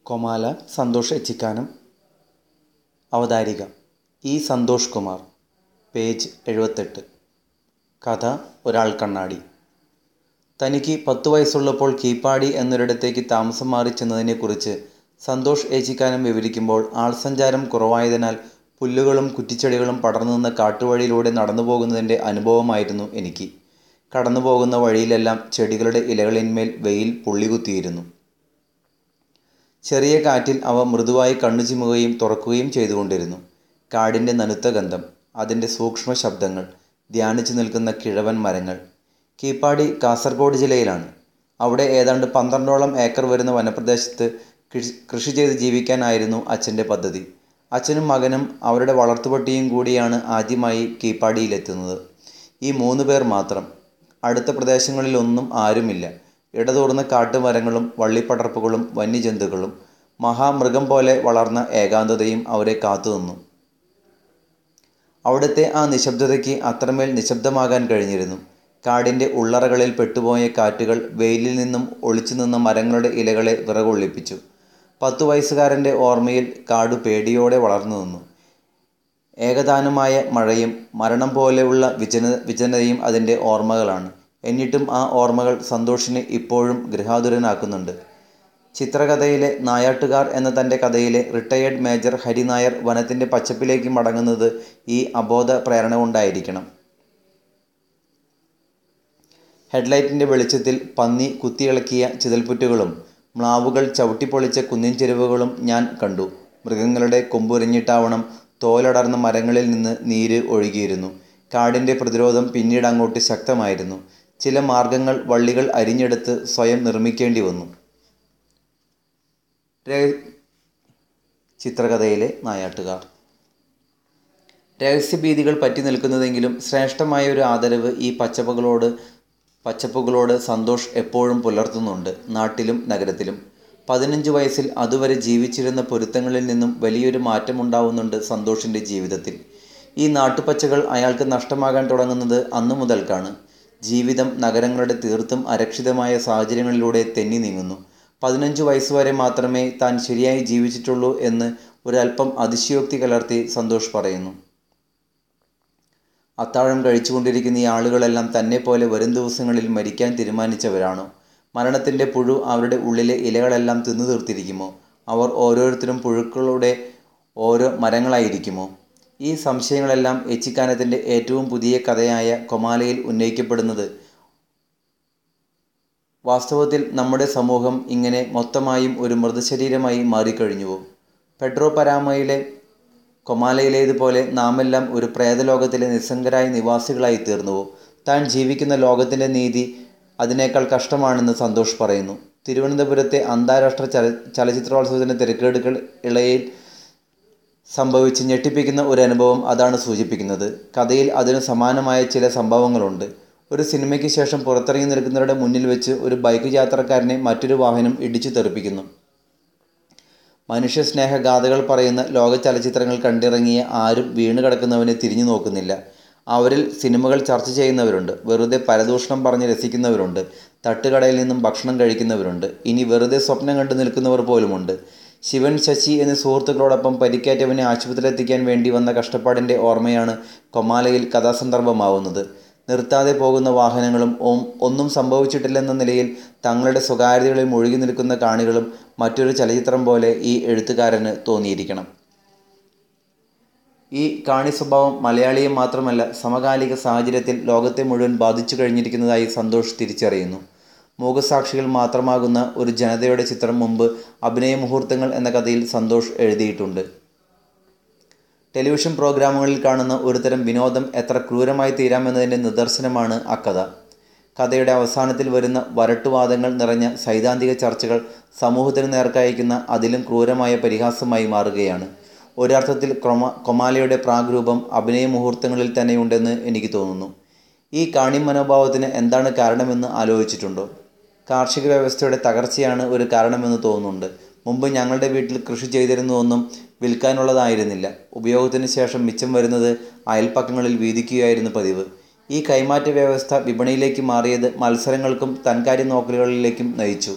Comala Santhosh Echikkanam അവതാരിക E Santhosh Kumar page എഴുപത്തെട്ട് കഥ ഒരാൾ കണ്ണാടി തനിക്ക് പത്തു വയസ്സുള്ളപ്പോൾ കീപ്പാടി എന്നൊരിടത്തേക്ക് താമസം മാറി ചെന്നതിനെക്കുറിച്ച് സന്തോഷ് ഏച്ചിക്കാനം വിവരിക്കുമ്പോൾ ആൾസഞ്ചാരം കുറവായതിനാൽ പുല്ലുകളും കുറ്റിച്ചെടികളും പടർന്നു നിന്ന കാട്ടുവഴിയിലൂടെ നടന്നു പോകുന്നതിൻ്റെ അനുഭവമായിരുന്നു എനിക്ക് കടന്നു പോകുന്ന വഴിയിലെല്ലാം ചെടികളുടെ ഇലകളിന്മേൽ വെയിൽ പുള്ളികുത്തിയിരുന്നു ചെറിയ കാറ്റിൽ അവ മൃദുവായി കണ്ണു ചിമ്മുകയും തുറക്കുകയും ചെയ്തുകൊണ്ടിരുന്നു കാടിൻ്റെ നനുത്ത ഗന്ധം അതിൻ്റെ സൂക്ഷ്മ ശബ്ദങ്ങൾ ധ്യാനിച്ചു നിൽക്കുന്ന കിഴവൻ മരങ്ങൾ കീപ്പാടി കാസർഗോഡ് ജില്ലയിലാണ് അവിടെ ഏതാണ്ട് പന്ത്രണ്ടോളം ഏക്കർ വരുന്ന വനപ്രദേശത്ത് കൃഷി കൃഷി ചെയ്ത് ജീവിക്കാനായിരുന്നു അച്ഛൻ്റെ പദ്ധതി അച്ഛനും മകനും അവരുടെ വളർത്തുപട്ടിയും കൂടിയാണ് ആദ്യമായി കീപ്പാടിയിലെത്തുന്നത് ഈ മൂന്ന് പേർ മാത്രം അടുത്ത പ്രദേശങ്ങളിലൊന്നും ആരുമില്ല ഇടതൂർന്ന കാട്ടുമരങ്ങളും വള്ളിപ്പടർപ്പുകളും വന്യജന്തുക്കളും മഹാമൃഗം പോലെ വളർന്ന ഏകാന്തതയും അവരെ കാത്തുനിന്നു അവിടുത്തെ ആ നിശബ്ദതയ്ക്ക് അത്രമേൽ നിശബ്ദമാകാൻ കഴിഞ്ഞിരുന്നു കാടിൻ്റെ ഉള്ളറകളിൽ പെട്ടുപോയ കാറ്റുകൾ വെയിലിൽ നിന്നും ഒളിച്ചു നിന്ന മരങ്ങളുടെ ഇലകളെ വിറകൊള്ളിപ്പിച്ചു പത്തു വയസ്സുകാരൻ്റെ ഓർമ്മയിൽ കാട് പേടിയോടെ വളർന്നു നിന്നു ഏകദാനമായ മഴയും മരണം പോലെയുള്ള വിജന വിജനതയും അതിൻ്റെ ഓർമ്മകളാണ് എന്നിട്ടും ആ ഓർമ്മകൾ സന്തോഷിനെ ഇപ്പോഴും ഗൃഹാതുരനാക്കുന്നുണ്ട് ചിത്രകഥയിലെ നായാട്ടുകാർ എന്ന തൻ്റെ കഥയിലെ റിട്ടയേർഡ് മേജർ ഹരിനായർ വനത്തിൻ്റെ പച്ചപ്പിലേക്ക് മടങ്ങുന്നത് ഈ അബോധ പ്രേരണ കൊണ്ടായിരിക്കണം ഹെഡ്ലൈറ്റിൻ്റെ വെളിച്ചത്തിൽ പന്നി കുത്തിയിളക്കിയ ചിതൽപ്പുറ്റുകളും മ്ലാവുകൾ ചവിട്ടിപ്പൊളിച്ച കുന്നിൻ ചെരുവുകളും ഞാൻ കണ്ടു മൃഗങ്ങളുടെ കൊമ്പുരിഞ്ഞിട്ടാവണം തോലടർന്ന മരങ്ങളിൽ നിന്ന് നീര് ഒഴുകിയിരുന്നു കാടിൻ്റെ പ്രതിരോധം പിന്നീട് അങ്ങോട്ട് ശക്തമായിരുന്നു ചില മാർഗങ്ങൾ വള്ളികൾ അരിഞ്ഞെടുത്ത് സ്വയം നിർമ്മിക്കേണ്ടി വന്നു ചിത്രകഥയിലെ നായാട്ടുകാർ രഹസ്യഭീതികൾ പറ്റി നിൽക്കുന്നതെങ്കിലും ശ്രേഷ്ഠമായ ഒരു ആദരവ് ഈ പച്ചപ്പുകളോട് പച്ചപ്പുകളോട് സന്തോഷ് എപ്പോഴും പുലർത്തുന്നുണ്ട് നാട്ടിലും നഗരത്തിലും പതിനഞ്ച് വയസ്സിൽ അതുവരെ ജീവിച്ചിരുന്ന പൊരുത്തങ്ങളിൽ നിന്നും വലിയൊരു മാറ്റമുണ്ടാവുന്നുണ്ട് സന്തോഷിൻ്റെ ജീവിതത്തിൽ ഈ നാട്ടുപച്ചകൾ അയാൾക്ക് നഷ്ടമാകാൻ തുടങ്ങുന്നത് അന്നു മുതൽക്കാണ് ജീവിതം നഗരങ്ങളുടെ തീർത്തും അരക്ഷിതമായ സാഹചര്യങ്ങളിലൂടെ തെന്നി നീങ്ങുന്നു പതിനഞ്ച് വയസ്സുവരെ മാത്രമേ താൻ ശരിയായി ജീവിച്ചിട്ടുള്ളൂ എന്ന് ഒരല്പം അതിശയോക്തി കലർത്തി സന്തോഷ് പറയുന്നു അത്താഴം കഴിച്ചുകൊണ്ടിരിക്കുന്ന ഈ ആളുകളെല്ലാം തന്നെ പോലെ വരും ദിവസങ്ങളിൽ മരിക്കാൻ തീരുമാനിച്ചവരാണോ മരണത്തിൻ്റെ പുഴു അവരുടെ ഉള്ളിലെ ഇലകളെല്ലാം തിന്നു തീർത്തിരിക്കുമോ അവർ ഓരോരുത്തരും പുഴുക്കളുടെ ഓരോ മരങ്ങളായിരിക്കുമോ ഈ സംശയങ്ങളെല്ലാം എച്ചിക്കാനത്തിൻ്റെ ഏറ്റവും പുതിയ കഥയായ കൊമാലയിൽ ഉന്നയിക്കപ്പെടുന്നത് വാസ്തവത്തിൽ നമ്മുടെ സമൂഹം ഇങ്ങനെ മൊത്തമായും ഒരു മൃതശരീരമായി മാറിക്കഴിഞ്ഞുവോ പെട്രോ പരാമയിലെ കൊമാലയിലേതുപോലെ നാമെല്ലാം ഒരു പ്രേതലോകത്തിലെ നിസ്സംഗരായ നിവാസികളായി തീർന്നുവോ താൻ ജീവിക്കുന്ന ലോകത്തിൻ്റെ നീതി അതിനേക്കാൾ കഷ്ടമാണെന്ന് സന്തോഷ് പറയുന്നു തിരുവനന്തപുരത്തെ അന്താരാഷ്ട്ര ചല ചലച്ചിത്രോത്സവത്തിൻ്റെ തിരക്കേടുകൾ ഇളയിൽ സംഭവിച്ച് ഞെട്ടിപ്പിക്കുന്ന ഒരു അനുഭവം അതാണ് സൂചിപ്പിക്കുന്നത് കഥയിൽ അതിന് സമാനമായ ചില സംഭവങ്ങളുണ്ട് ഒരു സിനിമയ്ക്ക് ശേഷം പുറത്തിറങ്ങി നിൽക്കുന്നവരുടെ മുന്നിൽ വെച്ച് ഒരു ബൈക്ക് യാത്രക്കാരനെ മറ്റൊരു വാഹനം ഇടിച്ചു തെറിപ്പിക്കുന്നു മനുഷ്യ സ്നേഹഗാഥകൾ പറയുന്ന ലോക ചലച്ചിത്രങ്ങൾ കണ്ടിറങ്ങിയ ആരും വീണ് കിടക്കുന്നവനെ തിരിഞ്ഞു നോക്കുന്നില്ല അവരിൽ സിനിമകൾ ചർച്ച ചെയ്യുന്നവരുണ്ട് വെറുതെ പരദൂഷണം പറഞ്ഞ് രസിക്കുന്നവരുണ്ട് തട്ടുകടയിൽ നിന്നും ഭക്ഷണം കഴിക്കുന്നവരുണ്ട് ഇനി വെറുതെ സ്വപ്നം കണ്ടു നിൽക്കുന്നവർ പോലുമുണ്ട് ശിവൻ ശശി എന്നീ സുഹൃത്തുക്കളോടൊപ്പം പരിക്കേറ്റവനെ ആശുപത്രിയിൽ എത്തിക്കാൻ വേണ്ടി വന്ന കഷ്ടപ്പാടിൻ്റെ ഓർമ്മയാണ് കൊമാലയിൽ കഥാസന്ദർഭമാവുന്നത് നിർത്താതെ പോകുന്ന വാഹനങ്ങളും ഒന്നും സംഭവിച്ചിട്ടില്ലെന്ന നിലയിൽ തങ്ങളുടെ സ്വകാര്യതകളിൽ മുഴുകി നിൽക്കുന്ന കാണികളും മറ്റൊരു ചലച്ചിത്രം പോലെ ഈ എഴുത്തുകാരന് തോന്നിയിരിക്കണം ഈ കാണി സ്വഭാവം മലയാളിയെ മാത്രമല്ല സമകാലിക സാഹചര്യത്തിൽ ലോകത്തെ മുഴുവൻ ബാധിച്ചു കഴിഞ്ഞിരിക്കുന്നതായി സന്തോഷ് തിരിച്ചറിയുന്നു മൂകസാക്ഷികൾ മാത്രമാകുന്ന ഒരു ജനതയുടെ ചിത്രം മുമ്പ് അഭിനയ മുഹൂർത്തങ്ങൾ എന്ന കഥയിൽ സന്തോഷ് എഴുതിയിട്ടുണ്ട് ടെലിവിഷൻ പ്രോഗ്രാമുകളിൽ കാണുന്ന ഒരുതരം വിനോദം എത്ര ക്രൂരമായി തീരാമെന്നതിൻ്റെ നിദർശനമാണ് ആ കഥ കഥയുടെ അവസാനത്തിൽ വരുന്ന വരട്ടുവാദങ്ങൾ നിറഞ്ഞ സൈദ്ധാന്തിക ചർച്ചകൾ സമൂഹത്തിന് നേർക്കയക്കുന്ന അതിലും ക്രൂരമായ പരിഹാസമായി മാറുകയാണ് ഒരർത്ഥത്തിൽ ക്രൊമ കൊമാലയുടെ പ്രാഗ്രൂപം അഭിനയ മുഹൂർത്തങ്ങളിൽ തന്നെയുണ്ടെന്ന് എനിക്ക് തോന്നുന്നു ഈ കാണി മനോഭാവത്തിന് എന്താണ് കാരണമെന്ന് ആലോചിച്ചിട്ടുണ്ടോ കാർഷിക വ്യവസ്ഥയുടെ തകർച്ചയാണ് ഒരു കാരണമെന്ന് തോന്നുന്നുണ്ട് മുമ്പ് ഞങ്ങളുടെ വീട്ടിൽ കൃഷി ചെയ്തിരുന്നതൊന്നും വിൽക്കാനുള്ളതായിരുന്നില്ല ഉപയോഗത്തിന് ശേഷം മിച്ചം വരുന്നത് അയൽപ്പക്കങ്ങളിൽ വീതിക്കുകയായിരുന്നു പതിവ് ഈ കൈമാറ്റ വ്യവസ്ഥ വിപണിയിലേക്ക് മാറിയത് മത്സരങ്ങൾക്കും തൻകാര്യ നോക്കലുകളിലേക്കും നയിച്ചു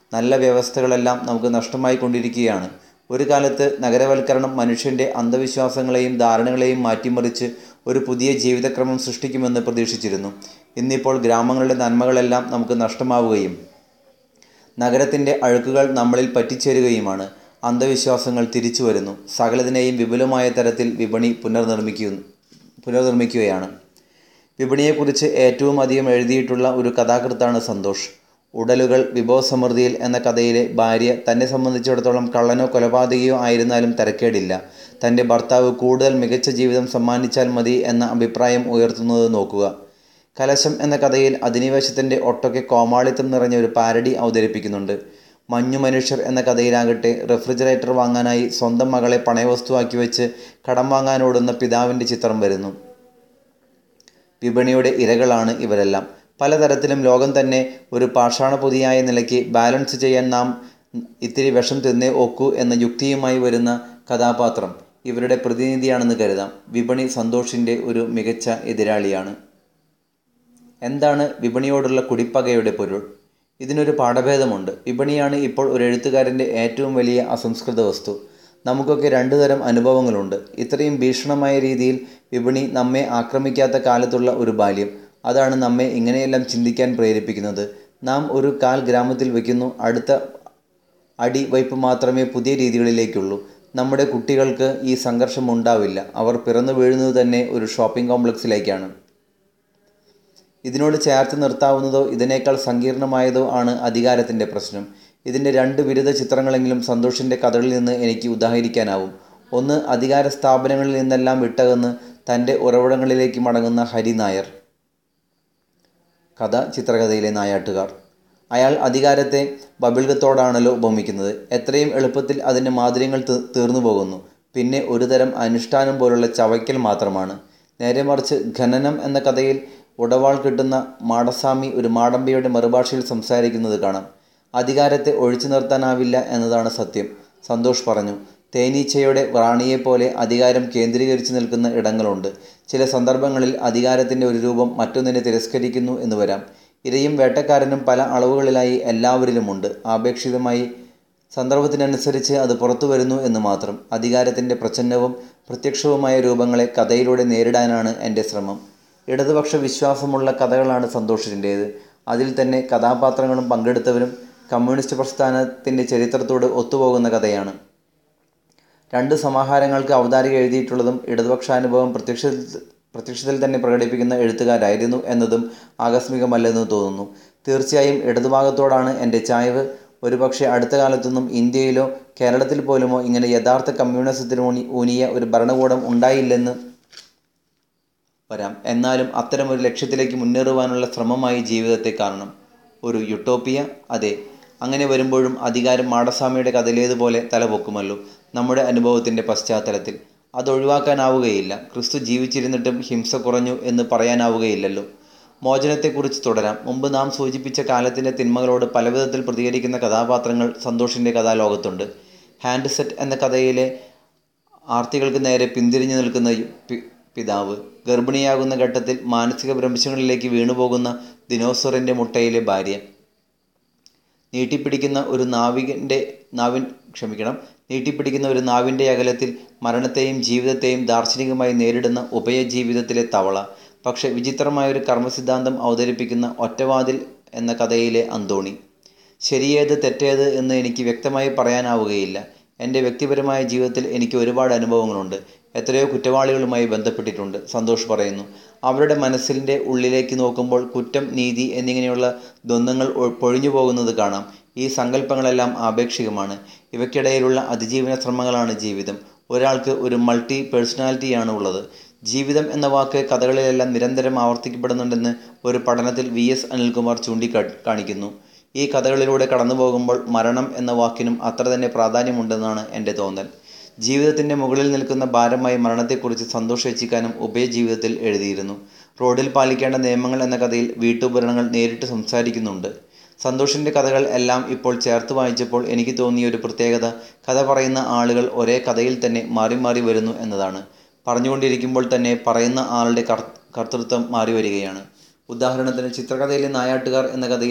നല്ല വ്യവസ്ഥകളെല്ലാം നമുക്ക് നഷ്ടമായി കൊണ്ടിരിക്കുകയാണ് ഒരു കാലത്ത് നഗരവൽക്കരണം മനുഷ്യൻ്റെ അന്ധവിശ്വാസങ്ങളെയും ധാരണകളെയും മാറ്റിമറിച്ച് ഒരു പുതിയ ജീവിതക്രമം സൃഷ്ടിക്കുമെന്ന് പ്രതീക്ഷിച്ചിരുന്നു ഇന്നിപ്പോൾ ഗ്രാമങ്ങളുടെ നന്മകളെല്ലാം നമുക്ക് നഷ്ടമാവുകയും നഗരത്തിൻ്റെ അഴുക്കുകൾ നമ്മളിൽ പറ്റിച്ചേരുകയുമാണ് അന്ധവിശ്വാസങ്ങൾ തിരിച്ചു വരുന്നു സകലതിനെയും വിപുലമായ തരത്തിൽ വിപണി പുനർനിർമ്മിക്കുന്നു പുനർനിർമ്മിക്കുകയാണ് വിപണിയെക്കുറിച്ച് ഏറ്റവും അധികം എഴുതിയിട്ടുള്ള ഒരു കഥാകൃത്താണ് സന്തോഷ് ഉടലുകൾ വിഭവസമൃദ്ധിയിൽ എന്ന കഥയിലെ ഭാര്യ തന്നെ സംബന്ധിച്ചിടത്തോളം കള്ളനോ കൊലപാതകയോ ആയിരുന്നാലും തിരക്കേടില്ല തൻ്റെ ഭർത്താവ് കൂടുതൽ മികച്ച ജീവിതം സമ്മാനിച്ചാൽ മതി എന്ന അഭിപ്രായം ഉയർത്തുന്നത് നോക്കുക കലശം എന്ന കഥയിൽ അധിനിവേശത്തിൻ്റെ ഒട്ടൊക്കെ കോമാളിത്തം നിറഞ്ഞ ഒരു പാരഡി അവതരിപ്പിക്കുന്നുണ്ട് മഞ്ഞു മനുഷ്യർ എന്ന കഥയിലാകട്ടെ റെഫ്രിജറേറ്റർ വാങ്ങാനായി സ്വന്തം മകളെ പണയവസ്തുവാക്കി വെച്ച് കടം വാങ്ങാനോടുന്ന പിതാവിൻ്റെ ചിത്രം വരുന്നു വിപണിയുടെ ഇരകളാണ് ഇവരെല്ലാം പലതരത്തിലും ലോകം തന്നെ ഒരു പാഷാണപൊതിയായ നിലയ്ക്ക് ബാലൻസ് ചെയ്യാൻ നാം ഇത്തിരി വിഷം തിന്നേ ഒക്കൂ എന്ന യുക്തിയുമായി വരുന്ന കഥാപാത്രം ഇവരുടെ പ്രതിനിധിയാണെന്ന് കരുതാം വിപണി സന്തോഷിൻ്റെ ഒരു മികച്ച എതിരാളിയാണ് എന്താണ് വിപണിയോടുള്ള കുടിപ്പകയുടെ പൊരുൾ ഇതിനൊരു പാഠഭേദമുണ്ട് വിപണിയാണ് ഇപ്പോൾ ഒരു എഴുത്തുകാരൻ്റെ ഏറ്റവും വലിയ അസംസ്കൃത വസ്തു നമുക്കൊക്കെ രണ്ടു തരം അനുഭവങ്ങളുണ്ട് ഇത്രയും ഭീഷണമായ രീതിയിൽ വിപണി നമ്മെ ആക്രമിക്കാത്ത കാലത്തുള്ള ഒരു ബാല്യം അതാണ് നമ്മെ ഇങ്ങനെയെല്ലാം ചിന്തിക്കാൻ പ്രേരിപ്പിക്കുന്നത് നാം ഒരു കാൽ ഗ്രാമത്തിൽ വയ്ക്കുന്നു അടുത്ത അടി വയ്പ് മാത്രമേ പുതിയ രീതികളിലേക്കുള്ളൂ നമ്മുടെ കുട്ടികൾക്ക് ഈ സംഘർഷം ഉണ്ടാവില്ല അവർ പിറന്നു വീഴുന്നത് തന്നെ ഒരു ഷോപ്പിംഗ് കോംപ്ലക്സിലേക്കാണ് ഇതിനോട് ചേർത്ത് നിർത്താവുന്നതോ ഇതിനേക്കാൾ സങ്കീർണമായതോ ആണ് അധികാരത്തിൻ്റെ പ്രശ്നം ഇതിൻ്റെ രണ്ട് വിരുദ്ധ ചിത്രങ്ങളെങ്കിലും സന്തോഷിൻ്റെ കഥകളിൽ നിന്ന് എനിക്ക് ഉദാഹരിക്കാനാവും ഒന്ന് അധികാര സ്ഥാപനങ്ങളിൽ നിന്നെല്ലാം വിട്ടകന്ന് തൻ്റെ ഉറവിടങ്ങളിലേക്ക് മടങ്ങുന്ന ഹരി നായർ കഥ ചിത്രകഥയിലെ നായാട്ടുകാർ അയാൾ അധികാരത്തെ ബബിൾഗത്തോടാണല്ലോ ഉപമിക്കുന്നത് എത്രയും എളുപ്പത്തിൽ അതിൻ്റെ മാധുര്യങ്ങൾ തീർന്നു പോകുന്നു പിന്നെ ഒരുതരം അനുഷ്ഠാനം പോലുള്ള ചവയ്ക്കൽ മാത്രമാണ് നേരെ മറിച്ച് ഖനനം എന്ന കഥയിൽ ഉടവാൾ കിട്ടുന്ന മാടസ്വാമി ഒരു മാടമ്പിയുടെ മറുഭാഷയിൽ സംസാരിക്കുന്നത് കാണാം അധികാരത്തെ ഒഴിച്ചു നിർത്താനാവില്ല എന്നതാണ് സത്യം സന്തോഷ് പറഞ്ഞു തേനീച്ചയുടെ റാണിയെപ്പോലെ അധികാരം കേന്ദ്രീകരിച്ചു നിൽക്കുന്ന ഇടങ്ങളുണ്ട് ചില സന്ദർഭങ്ങളിൽ അധികാരത്തിൻ്റെ ഒരു രൂപം മറ്റൊന്നിനെ തിരസ്കരിക്കുന്നു എന്ന് വരാം ഇരയും വേട്ടക്കാരനും പല അളവുകളിലായി എല്ലാവരിലുമുണ്ട് ആപേക്ഷിതമായി സന്ദർഭത്തിനനുസരിച്ച് അത് പുറത്തു വരുന്നു എന്ന് മാത്രം അധികാരത്തിൻ്റെ പ്രച്ഛന്നവും പ്രത്യക്ഷവുമായ രൂപങ്ങളെ കഥയിലൂടെ നേരിടാനാണ് എൻ്റെ ശ്രമം ഇടതുപക്ഷ വിശ്വാസമുള്ള കഥകളാണ് സന്തോഷിൻ്റേത് അതിൽ തന്നെ കഥാപാത്രങ്ങളും പങ്കെടുത്തവരും കമ്മ്യൂണിസ്റ്റ് പ്രസ്ഥാനത്തിൻ്റെ ചരിത്രത്തോട് ഒത്തുപോകുന്ന കഥയാണ് രണ്ട് സമാഹാരങ്ങൾക്ക് അവതാരിക എഴുതിയിട്ടുള്ളതും ഇടതുപക്ഷാനുഭവം പ്രത്യക്ഷ പ്രത്യക്ഷത്തിൽ തന്നെ പ്രകടിപ്പിക്കുന്ന എഴുത്തുകാരായിരുന്നു എന്നതും ആകസ്മികമല്ലെന്ന് തോന്നുന്നു തീർച്ചയായും ഇടതുഭാഗത്തോടാണ് എൻ്റെ ചായ്വ് ഒരുപക്ഷെ അടുത്ത കാലത്തൊന്നും ഇന്ത്യയിലോ കേരളത്തിൽ പോലുമോ ഇങ്ങനെ യഥാർത്ഥ കമ്മ്യൂണിസത്തിന് ഊന്നി ഊന്നിയ ഒരു ഭരണകൂടം ഉണ്ടായില്ലെന്ന് വരാം എന്നാലും അത്തരമൊരു ലക്ഷ്യത്തിലേക്ക് മുന്നേറുവാനുള്ള ശ്രമമായി ജീവിതത്തെ കാണണം ഒരു യുട്ടോപ്പിയ അതെ അങ്ങനെ വരുമ്പോഴും അധികാരം മാടസ്വാമിയുടെ കഥയിലേതുപോലെ തലപൊക്കുമല്ലോ നമ്മുടെ അനുഭവത്തിൻ്റെ പശ്ചാത്തലത്തിൽ അതൊഴിവാക്കാനാവുകയില്ല ക്രിസ്തു ജീവിച്ചിരുന്നിട്ടും ഹിംസ കുറഞ്ഞു എന്ന് പറയാനാവുകയില്ലല്ലോ മോചനത്തെക്കുറിച്ച് തുടരാം മുമ്പ് നാം സൂചിപ്പിച്ച കാലത്തിൻ്റെ തിന്മകളോട് പലവിധത്തിൽ പ്രതികരിക്കുന്ന കഥാപാത്രങ്ങൾ സന്തോഷിൻ്റെ കഥാലോകത്തുണ്ട് ഹാൻഡ് സെറ്റ് എന്ന കഥയിലെ ആർത്തികൾക്ക് നേരെ പിന്തിരിഞ്ഞു നിൽക്കുന്ന പിതാവ് ഗർഭിണിയാകുന്ന ഘട്ടത്തിൽ മാനസിക ഭ്രംശങ്ങളിലേക്ക് വീണുപോകുന്ന ദിനോസറിൻ്റെ മുട്ടയിലെ ഭാര്യ നീട്ടിപ്പിടിക്കുന്ന ഒരു നാവികൻ്റെ നാവിൻ ക്ഷമിക്കണം നീട്ടിപ്പിടിക്കുന്ന ഒരു നാവിൻ്റെ അകലത്തിൽ മരണത്തെയും ജീവിതത്തെയും ദാർശനികമായി നേരിടുന്ന ഉഭയജീവിതത്തിലെ തവള പക്ഷെ വിചിത്രമായൊരു കർമ്മസിദ്ധാന്തം അവതരിപ്പിക്കുന്ന ഒറ്റവാതിൽ എന്ന കഥയിലെ അന്തോണി ശരിയേത് തെറ്റേത് എന്ന് എനിക്ക് വ്യക്തമായി പറയാനാവുകയില്ല എൻ്റെ വ്യക്തിപരമായ ജീവിതത്തിൽ എനിക്ക് ഒരുപാട് അനുഭവങ്ങളുണ്ട് എത്രയോ കുറ്റവാളികളുമായി ബന്ധപ്പെട്ടിട്ടുണ്ട് സന്തോഷ് പറയുന്നു അവരുടെ മനസ്സിൻ്റെ ഉള്ളിലേക്ക് നോക്കുമ്പോൾ കുറ്റം നീതി എന്നിങ്ങനെയുള്ള ദ്വന്ദ്ങ്ങൾ പൊഴിഞ്ഞു പോകുന്നത് കാണാം ഈ സങ്കല്പങ്ങളെല്ലാം ആപേക്ഷികമാണ് ഇവയ്ക്കിടയിലുള്ള അതിജീവന ശ്രമങ്ങളാണ് ജീവിതം ഒരാൾക്ക് ഒരു മൾട്ടി പേഴ്സണാലിറ്റിയാണ് ഉള്ളത് ജീവിതം എന്ന വാക്ക് കഥകളിലെല്ലാം നിരന്തരം ആവർത്തിക്കപ്പെടുന്നുണ്ടെന്ന് ഒരു പഠനത്തിൽ വി എസ് അനിൽകുമാർ ചൂണ്ടിക്കാ കാണിക്കുന്നു ഈ കഥകളിലൂടെ കടന്നു പോകുമ്പോൾ മരണം എന്ന വാക്കിനും അത്ര തന്നെ പ്രാധാന്യമുണ്ടെന്നാണ് എൻ്റെ തോന്നൽ ജീവിതത്തിൻ്റെ മുകളിൽ നിൽക്കുന്ന ഭാരമായി മരണത്തെക്കുറിച്ച് സന്തോഷ് വെച്ചിക്കാനും ഉഭയജീവിതത്തിൽ എഴുതിയിരുന്നു റോഡിൽ പാലിക്കേണ്ട നിയമങ്ങൾ എന്ന കഥയിൽ വീട്ടുപകരണങ്ങൾ നേരിട്ട് സംസാരിക്കുന്നുണ്ട് സന്തോഷിൻ്റെ കഥകൾ എല്ലാം ഇപ്പോൾ ചേർത്ത് വായിച്ചപ്പോൾ എനിക്ക് തോന്നിയ ഒരു പ്രത്യേകത കഥ പറയുന്ന ആളുകൾ ഒരേ കഥയിൽ തന്നെ മാറി മാറി വരുന്നു എന്നതാണ് പറഞ്ഞുകൊണ്ടിരിക്കുമ്പോൾ തന്നെ പറയുന്ന ആളുടെ കർ കർത്തൃത്വം മാറി വരികയാണ് ഉദാഹരണത്തിന് ചിത്രകഥയിലെ നായാട്ടുകാർ എന്ന കഥയിൽ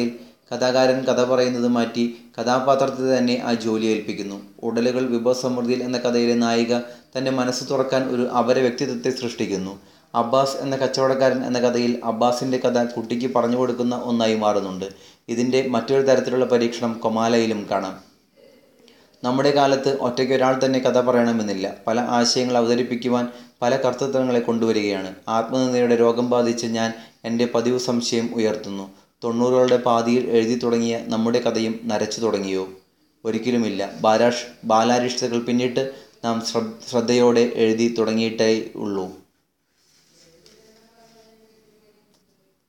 കഥാകാരൻ കഥ പറയുന്നത് മാറ്റി കഥാപാത്രത്തെ തന്നെ ആ ജോലി ഏൽപ്പിക്കുന്നു ഉടലുകൾ വിഭവസമൃദ്ധിയിൽ എന്ന കഥയിലെ നായിക തൻ്റെ മനസ്സ് തുറക്കാൻ ഒരു അപര വ്യക്തിത്വത്തെ സൃഷ്ടിക്കുന്നു അബ്ബാസ് എന്ന കച്ചവടക്കാരൻ എന്ന കഥയിൽ അബ്ബാസിൻ്റെ കഥ കുട്ടിക്ക് പറഞ്ഞു കൊടുക്കുന്ന ഒന്നായി മാറുന്നുണ്ട് ഇതിൻ്റെ മറ്റൊരു തരത്തിലുള്ള പരീക്ഷണം കൊമാലയിലും കാണാം നമ്മുടെ കാലത്ത് ഒറ്റയ്ക്ക് ഒരാൾ തന്നെ കഥ പറയണമെന്നില്ല പല ആശയങ്ങൾ അവതരിപ്പിക്കുവാൻ പല കർത്തൃത്വങ്ങളെ കൊണ്ടുവരികയാണ് ആത്മനിന്ദയുടെ രോഗം ബാധിച്ച് ഞാൻ എൻ്റെ പതിവ് സംശയം ഉയർത്തുന്നു തൊണ്ണൂറുകളുടെ പാതിയിൽ എഴുതി തുടങ്ങിയ നമ്മുടെ കഥയും നരച്ചു തുടങ്ങിയോ ഒരിക്കലുമില്ല ബാലാഷ് ബാലാരിഷ്ടതകൾ പിന്നിട്ട് നാം ശ്രദ്ധയോടെ എഴുതി തുടങ്ങിയിട്ടേ ഉള്ളൂ